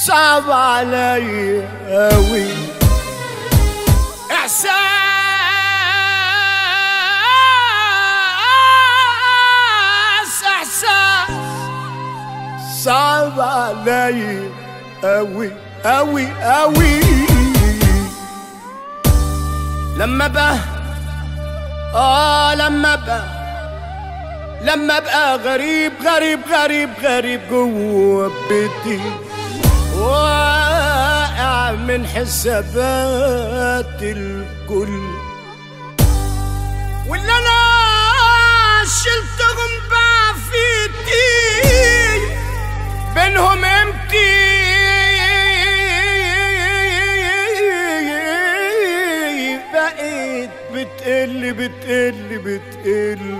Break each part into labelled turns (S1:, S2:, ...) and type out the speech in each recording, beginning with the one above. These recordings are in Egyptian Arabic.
S1: صعب عليا أوي إحساس إحساس صعب عليا أوي أوي أوي لما بقى آه لما بقى لما ابقى غريب غريب غريب غريب جوه بيتي واقع من حسابات الكل واللي انا شلتهم بقى في ايدي بينهم امتي بقيت بتقل بتقل بتقل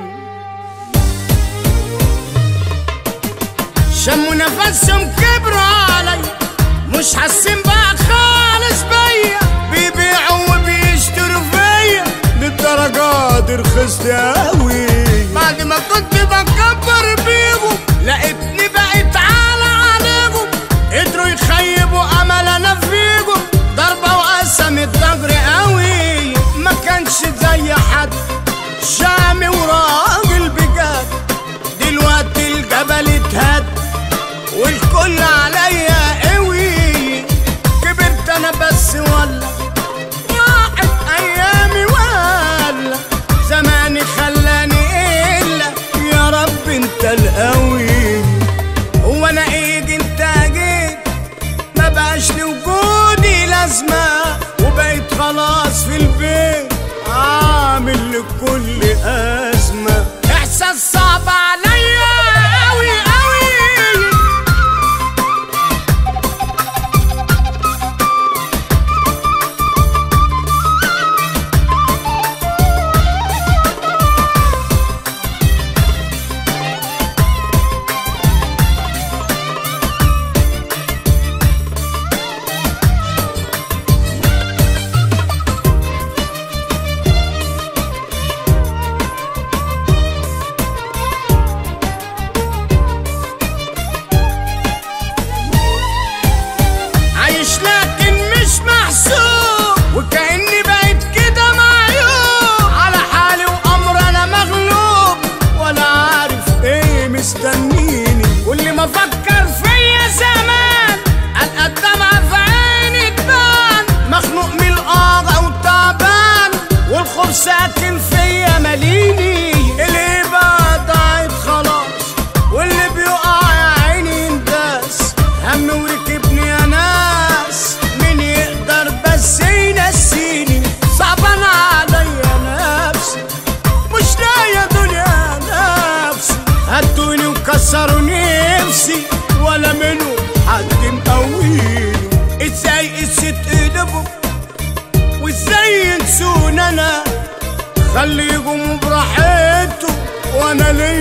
S1: شموا نفسهم كبروا علي مش حاسين بقى خالص بيا بيبيعوا وبيشتروا فيا للدرجة دي رخصت اوي بعد ما كنت بكبر بيهم لقيتني بقيت عالى عليهم قدروا يخيبوا امل انا فيهم ضربة وقسمت ضجري قوي ما كانش زي حد شامي وراجل بجد دلوقتي الجبل اتهد والكل عليا قوي كبرت انا بس ولا راحت ايامي ولا زماني خلاني الا يا رب انت القوي هو انا ايدي انت جيت ما بقاش لوجودي لازمه وبقيت خلاص في البيت عامل لكل ازمه احساس صعب عليا قوي قوي عايش لكن مش محسوب وكأني بقيت كده معيوب على حالي وأمر أنا مغلوب ولا عارف إيه مستنيني واللي ما فكر فيا زمان ألقى الدمع في عيني تبان مخنوق من القاغة وتعبان والخوف ساكن فيا ماليني الهبة ضاعت خلاص واللي بيقع يا عيني ينداس هم وركبني يا ناس مين يقدر بس ينسيني صعبان عليا نفسي مش لاقي دنيا نفسي هدوني وكسروا نفسي ولا منهم حد مقويني ازاي قست قلبهم وازاي ينسون انا خليهم براحتهم وانا ليا